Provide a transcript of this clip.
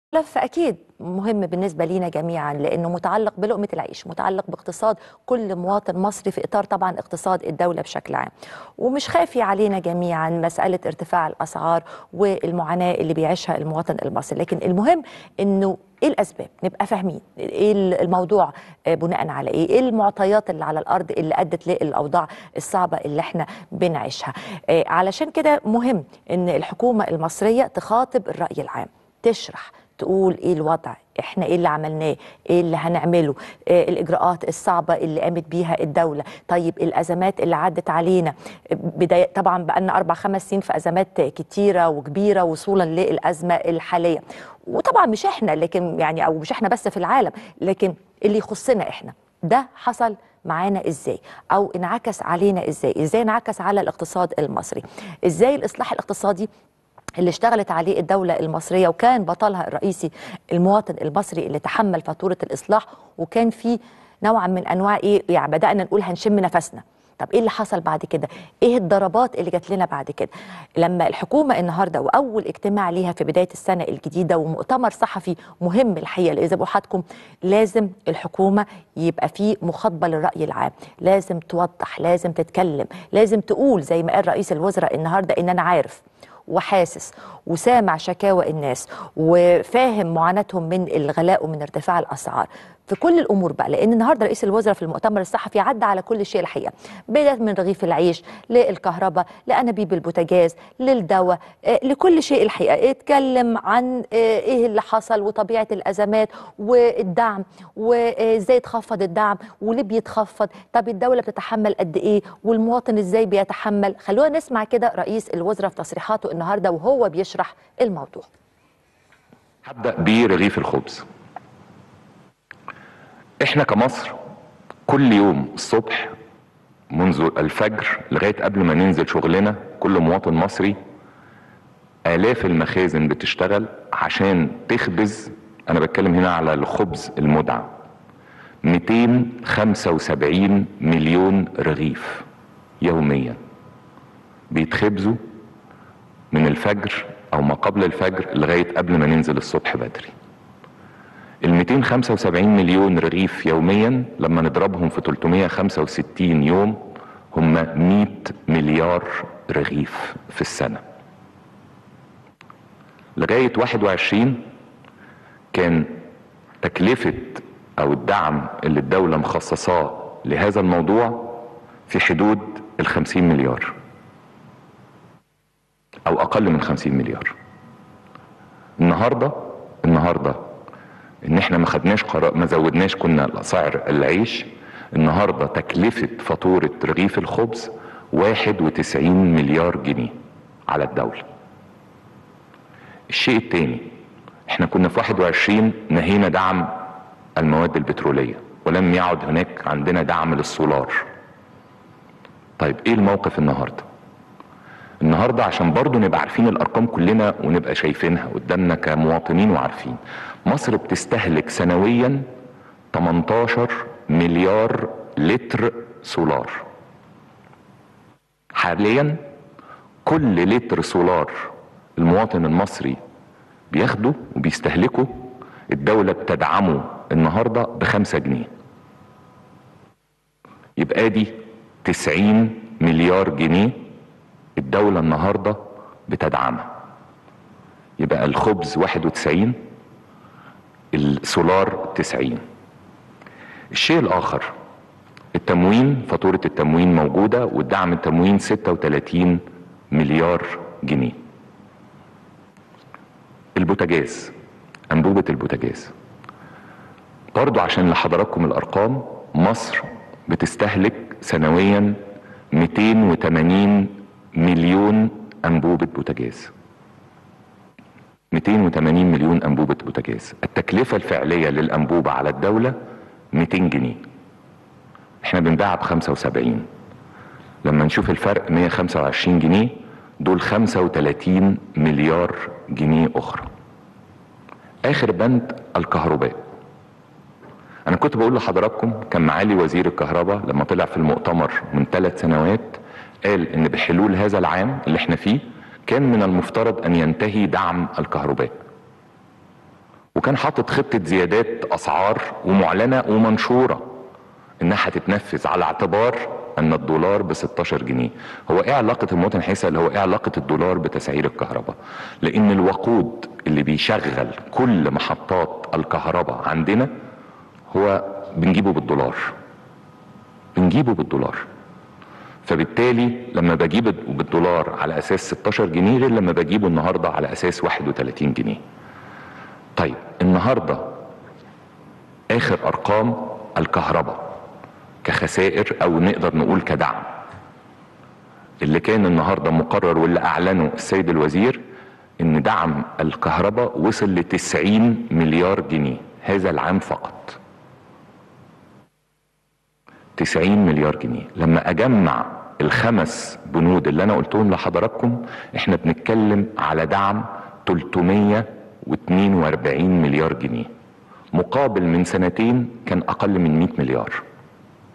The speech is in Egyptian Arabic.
ملف أكيد مهم بالنسبة لينا جميعا لأنه متعلق بلقمة العيش متعلق باقتصاد كل مواطن مصري في إطار طبعا اقتصاد الدولة بشكل عام ومش خافي علينا جميعا مسألة ارتفاع الأسعار والمعاناة اللي بيعيشها المواطن المصري لكن المهم أنه ايه الاسباب نبقى فاهمين ايه الموضوع بناء على ايه ايه المعطيات اللي على الارض اللي ادت للاوضاع الصعبه اللي احنا بنعيشها علشان كده مهم ان الحكومه المصريه تخاطب الراي العام تشرح تقول ايه الوضع احنا ايه اللي عملناه ايه اللي هنعمله إيه الاجراءات الصعبه اللي قامت بيها الدوله طيب الازمات اللي عدت علينا بدايه طبعا بقالنا اربع خمس سنين في ازمات كتيره وكبيره وصولا للازمه الحاليه وطبعا مش احنا لكن يعني او مش احنا بس في العالم لكن اللي يخصنا احنا ده حصل معانا ازاي او انعكس علينا ازاي ازاي انعكس على الاقتصاد المصري ازاي الاصلاح الاقتصادي اللي اشتغلت عليه الدولة المصرية وكان بطلها الرئيسي المواطن المصري اللي تحمل فاتورة الإصلاح وكان في نوعا من أنواع إيه يعني بدأنا نقول هنشم نفسنا طب ايه اللي حصل بعد كده ايه الضربات اللي جات لنا بعد كده لما الحكومه النهارده واول اجتماع ليها في بدايه السنه الجديده ومؤتمر صحفي مهم الحقيقه لاذا بحاتكم لازم الحكومه يبقى فيه مخاطبه للراي العام لازم توضح لازم تتكلم لازم تقول زي ما قال رئيس الوزراء النهارده ان انا عارف وحاسس وسامع شكاوى الناس وفاهم معاناتهم من الغلاء ومن ارتفاع الاسعار في كل الامور بقى لان النهارده رئيس الوزراء في المؤتمر الصحفي عدى على كل شيء الحقيقه بدايه من رغيف العيش للكهرباء لانابيب البوتاجاز للدواء آه، لكل شيء الحقيقه اتكلم عن آه، ايه اللي حصل وطبيعه الازمات والدعم وازاي تخفض الدعم وليه بيتخفض طب الدوله بتتحمل قد ايه والمواطن ازاي بيتحمل خلونا نسمع كده رئيس الوزراء في تصريحاته النهارده وهو بيشرح الموضوع هبدأ برغيف الخبز احنا كمصر كل يوم الصبح منذ الفجر لغاية قبل ما ننزل شغلنا كل مواطن مصري آلاف المخازن بتشتغل عشان تخبز أنا بتكلم هنا على الخبز المدعم 275 مليون رغيف يوميا بيتخبزوا من الفجر او ما قبل الفجر لغايه قبل ما ننزل الصبح بدري. ال 275 مليون رغيف يوميا لما نضربهم في 365 يوم هم 100 مليار رغيف في السنه. لغايه 21 كان تكلفه او الدعم اللي الدوله مخصصاه لهذا الموضوع في حدود ال 50 مليار. او اقل من 50 مليار النهارده النهارده ان احنا ما خدناش قرار ما زودناش كنا سعر العيش النهارده تكلفه فاتوره رغيف الخبز 91 مليار جنيه على الدوله الشيء الثاني احنا كنا في 21 نهينا دعم المواد البتروليه ولم يعد هناك عندنا دعم للسولار طيب ايه الموقف النهارده النهارده عشان برضه نبقى عارفين الارقام كلنا ونبقى شايفينها قدامنا كمواطنين وعارفين مصر بتستهلك سنويا 18 مليار لتر سولار حاليا كل لتر سولار المواطن المصري بياخده وبيستهلكه الدولة بتدعمه النهاردة بخمسة جنيه يبقى دي 90 مليار جنيه الدولة النهاردة بتدعمها يبقى الخبز 91 السولار 90 الشيء الآخر التموين فاتورة التموين موجودة والدعم التموين 36 مليار جنيه البوتاجاز أنبوبة البوتاجاز برضو عشان لحضراتكم الأرقام مصر بتستهلك سنويا 280 مليون انبوبه بوتاجاز 280 مليون انبوبه بوتاجاز التكلفه الفعليه للانبوبه على الدوله 200 جنيه احنا بنباعها ب 75 لما نشوف الفرق 125 جنيه دول 35 مليار جنيه اخرى اخر بند الكهرباء انا كنت بقول لحضراتكم كان معالي وزير الكهرباء لما طلع في المؤتمر من ثلاث سنوات قال ان بحلول هذا العام اللي احنا فيه كان من المفترض ان ينتهي دعم الكهرباء وكان حاطط خطة زيادات أسعار ومعلنة ومنشورة إنها هتتنفذ على اعتبار أن الدولار ب 16 جنيه هو إيه علاقة المواطن هيسأل هو إيه علاقة الدولار بتسعير الكهرباء لأن الوقود اللي بيشغل كل محطات الكهرباء عندنا هو بنجيبه بالدولار بنجيبه بالدولار فبالتالي لما بجيب بالدولار على اساس 16 جنيه غير لما بجيبه النهارده على اساس 31 جنيه. طيب النهارده اخر ارقام الكهرباء كخسائر او نقدر نقول كدعم اللي كان النهارده مقرر واللي اعلنه السيد الوزير ان دعم الكهرباء وصل ل 90 مليار جنيه هذا العام فقط 90 مليار جنيه لما اجمع الخمس بنود اللي انا قلتهم لحضراتكم احنا بنتكلم على دعم 342 مليار جنيه مقابل من سنتين كان اقل من 100 مليار